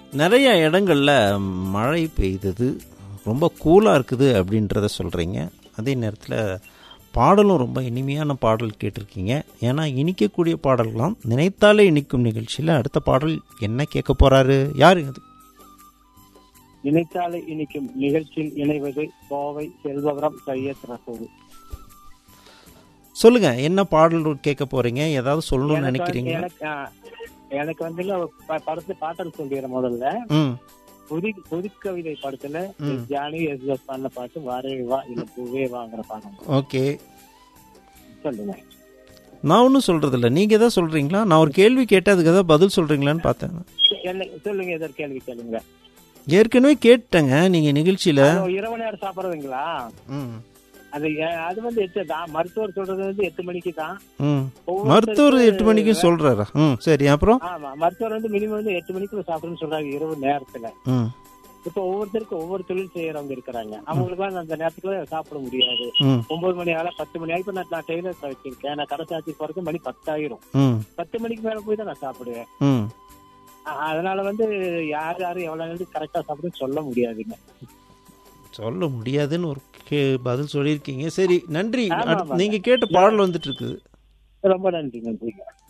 நிறைய இடங்கள்ல மழை பெய்தது ரொம்ப கூலாக இருக்குது அப்படின்றத சொல்கிறீங்க அதே நேரத்தில் பாடலும் ரொம்ப இனிமையான பாடல் கேட்டிருக்கீங்க ஏன்னா இனிக்கக்கூடிய பாடல்களாம் நினைத்தாலே இனிக்கும் நிகழ்ச்சியில் அடுத்த பாடல் என்ன கேட்க போகிறாரு யார் இது நினைத்தாலே இனிக்கும் நிகழ்ச்சியில் இணைவது கோவை செல்வபுரம் சையத் ரசூல் சொல்லுங்க என்ன பாடல் கேட்க போறீங்க ஏதாவது சொல்லணும்னு எனக்கு வந்து- நினைக்கிறீங்க எனக்கு ஆ, எனக்கு வந்து ப- படத்து பாட்டல் சொல்லிடுற முதல்ல ம் புது புது கவிதை படத்துல ம். ஜானி எஸ் பண்ண பாட்டு வாரே வா இல்ல பூவே வாங்குற பாடம் ஓகே சொல்லுங்க நான் ஒன்றும் சொல்றதில்ல நீங்க எதாவது சொல்றீங்களா நான் ஒரு கேள்வி கேட்டேன் அதுக்கு ஏதாவது பதில் சொல்றீங்களான்னு பார்த்தேன் என்ன சொல்லுங்க எதற்கு கேள்வி கேளுங்க ஏற்கனவே கேட்டேங்க நீங்க நிகழ்ச்சியில அது இரவு நேரம் சாப்பிடுறதுங்களா ம் அது ஏ- அது வந்து எட்டு தான் மருத்துவர் சொல்றது வந்து எட்டு மணிக்கு தான் ம் ஒவ்வொருத்தருக்கு- மருத்துவர் எட்டு மணிக்கு சொல்றாரா ம் சரி அப்புறம் ஆமா மருத்துவர் வந்து மினிமம் வந்து எட்டு மணிக்குள்ள சாப்பிடுன்னு சொல்றாங்க இரவு நேரத்துல ம் இப்ப ஒவ்வொருத்தருக்கும் ஒவ்வொரு தொழில் செய்யறவங்க இருக்கிறாங்க அவங்களுக்கு வந்து அந்த நேரத்துக்குள்ள சாப்பிட முடியாது ம் ஒன்பது மணி ஆகல பத்து மணி ஆகி இப்ப நான் நான் டெய்லர் வச்சிருக்கேன் நான் கடை சாத்தி போறது மணி பத்தாயிரம் ம் பத்து மணிக்கு மேல போய் தான் நான் சாப்பிடுவேன் ம் அ- அதனால வந்து யார் யாரும் எவ்வளவு நேரம் கரெக்டா சாப்பிடுன்னு சொல்ல முடியாதுங்க சொல்ல முடியாதுன்னு ஒரு கே பதில் சொல்லியிருக்கீங்க சரி நன்றி ஆமா, அடுத்து ஆமா. நீங்க கேட்ட பாடல் வந்துட்டு இருக்குது ரொம்ப நன்றி நன்றி